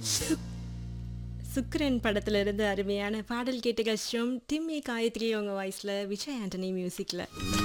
சுக்ரன் படத்துல இருந்து அருமையான பாடல் கேட்ட கஷ்டம் டிம்மி காயத்ரி அவங்க வாய்ஸ்ல விஜய் ஆண்டனி மியூசிக்ல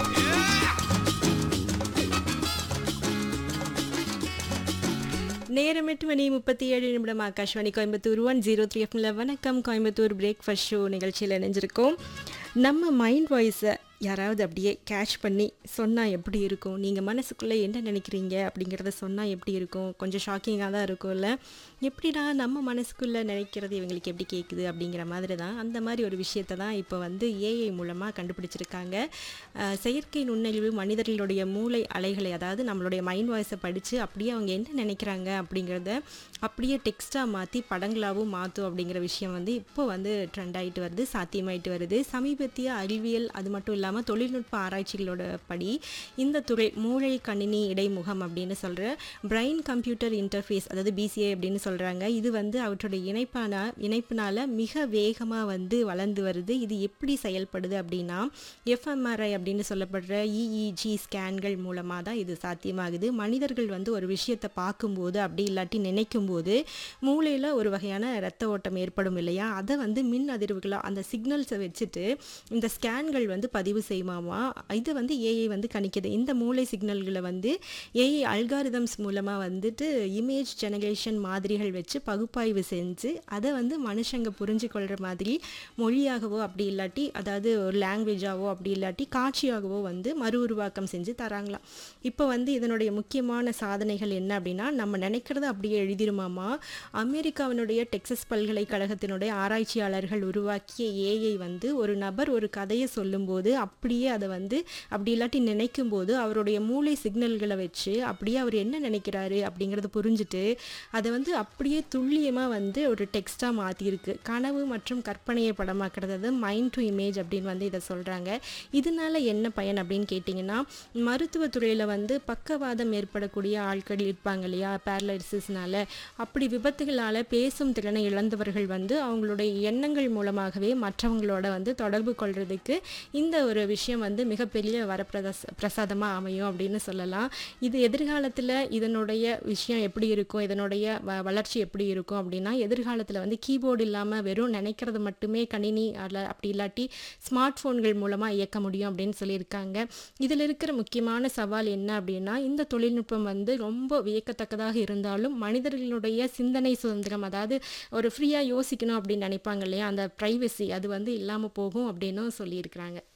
நேரம் எட்டு மணி முப்பத்தி ஏழு நிமிடம் Akashvani Coimbatore one zero three எஃப்ல வணக்கம் கோயம்புத்தூர் பிரேக்ஃபாஸ்ட் ஷோ நிகழ்ச்சியில் இணைஞ்சிருக்கோம் நம்ம மைண்ட் வாய்ஸை யாராவது அப்படியே கேட்ச் பண்ணி சொன்னால் எப்படி இருக்கும் நீங்கள் மனசுக்குள்ளே என்ன நினைக்கிறீங்க அப்படிங்கிறத சொன்னால் எப்படி இருக்கும் கொஞ்சம் ஷாக்கிங்காக தான் இருக்கும்ல எப்படிடா நம்ம மனசுக்குள்ளே நினைக்கிறது இவங்களுக்கு எப்படி கேட்குது அப்படிங்கிற மாதிரி தான் அந்த மாதிரி ஒரு விஷயத்தை தான் இப்போ வந்து ஏஐ மூலமாக கண்டுபிடிச்சிருக்காங்க அஹ், செயற்கை நுண்ணறிவு மனிதர்களுடைய மூளை அலைகளை அதாவது நம்மளுடைய மைண்ட் வாய்ஸை படித்து அப்படியே அவங்க என்ன நினைக்கிறாங்க அப்படிங்கிறத அப்படியே டெக்ஸ்ட்டாக மாற்றி படங்களாகவும் மாற்றும் அப்படிங்கிற விஷயம் வந்து இப்போ வந்து ட்ரெண்ட் ஆகிட்டு வருது சாத்தியமாயிட்டு வருது சமீபத்திய அறிவியல் அது மட்டும் இல்லாமல் தொழில்நுட்ப ஆராய்ச்சிகளோட படி இந்த துறை மூளை கணினி இடைமுகம் அப்படின்னு சொல்கிற பிரைன் கம்ப்யூட்டர் இன்டர்ஃபேஸ் அதாவது பிசிஏ அப்படின்னு சொல்கிறாங்க இது வந்து அவற்றுடைய இணைப்பான இணைப்பினால மிக வேகமாக வந்து வளர்ந்து வருது இது எப்படி செயல்படுது அப்படின்னா எஃப்எம்ஆர்ஐ அப்படின்னு சொல்லப்படுற இஇஜி ஸ்கேன்கள் மூலமாக தான் இது சாத்தியமாகுது மனிதர்கள் வந்து ஒரு விஷயத்தை பார்க்கும்போது அப்படி இல்லாட்டி நினைக்கும் போது மூளையில் ஒரு வகையான இரத்த ஓட்டம் ஏற்படும் இல்லையா அதை வந்து மின் அதிர்வுகளாக அந்த சிக்னல்ஸை வச்சுட்டு இந்த ஸ்கேன்கள் வந்து பதிவு செய்யுமாமா இதை வந்து ஏஐ வந்து கணிக்குது இந்த மூளை சிக்னல்களை வந்து ஏஐ அல்காரிதம்ஸ் மூலமாக வந்துட்டு இமேஜ் ஜெனரேஷன் மாதிரிகள் வச்சு பகுப்பாய்வு செஞ்சு அதை வந்து மனுஷங்க புரிஞ்சு கொள்கிற மாதிரி மொழியாகவோ அப்படி இல்லாட்டி அதாவது ஒரு லாங்குவேஜாவோ அப்படி இல்லாட்டி காட்சியாகவோ வந்து மறு உருவாக்கம் செஞ்சு தராங்களாம் இப்போ வந்து இதனுடைய முக்கியமான சாதனைகள் என்ன அப்படின்னா நம்ம நினைக்கிறத அப்படியே எழுதிருமாமா அமெரிக்காவினுடைய டெக்சஸ் பல்கலைக்கழகத்தினுடைய ஆராய்ச்சியாளர்கள் உருவாக்கிய ஏஐ வந்து ஒரு நபர் ஒரு கதையை சொல்லும்போது அப்படியே அதை வந்து அப்படி இல்லாட்டி நினைக்கும் போது அவருடைய மூளை சிக்னல்களை வச்சு அப்படியே அவர் என்ன நினைக்கிறாரு அப்படிங்கிறத புரிஞ்சுட்டு அதை வந்து அப்படியே துல்லியமாக வந்து ஒரு டெக்ஸ்ட்டாக மாற்றிருக்கு கனவு மற்றும் கற்பனையை படமாக்குறது அது மைண்ட் டு இமேஜ் அப்படின்னு வந்து இதை சொல்கிறாங்க இதனால என்ன பயன் அப்படின்னு கேட்டிங்கன்னா மருத்துவத்துறையில் வந்து பக்கவாதம் ஏற்படக்கூடிய ஆட்கள் இருப்பாங்க இல்லையா பேரலைசிஸ்னால அப்படி விபத்துகளால் பேசும் திறனை இழந்தவர்கள் வந்து அவங்களுடைய எண்ணங்கள் மூலமாகவே மற்றவங்களோட வந்து தொடர்பு கொள்றதுக்கு இந்த ஒரு விஷயம் வந்து மிகப்பெரிய வரப்பிரதஸ் பிரசாதமாக அமையும் அப்படின்னு சொல்லலாம் இது எதிர்காலத்தில் இதனுடைய விஷயம் எப்படி இருக்கும் இதனுடைய வ வளர்ச்சி எப்படி இருக்கும் அப்படின்னா எதிர்காலத்தில் வந்து கீபோர்டு இல்லாமல் வெறும் நினைக்கிறது மட்டுமே கணினி அல்ல அப்படி இல்லாட்டி ஸ்மார்ட் ஃபோன்கள் மூலமாக இயக்க முடியும் அப்படின்னு சொல்லியிருக்காங்க இதில் இருக்கிற முக்கியமான சவால் என்ன அப்படின்னா இந்த தொழில்நுட்பம் வந்து ரொம்ப வியக்கத்தக்கதாக இருந்தாலும் மனிதர்களுடைய சிந்தனை சுதந்திரம் அதாவது ஒரு ஃப்ரீயாக யோசிக்கணும் அப்படின்னு நினைப்பாங்க இல்லையா அந்த ப்ரைவசி அது வந்து இல்லாமல் போகும் அப்படின்னும் சொல்லியிருக்கிறாங்க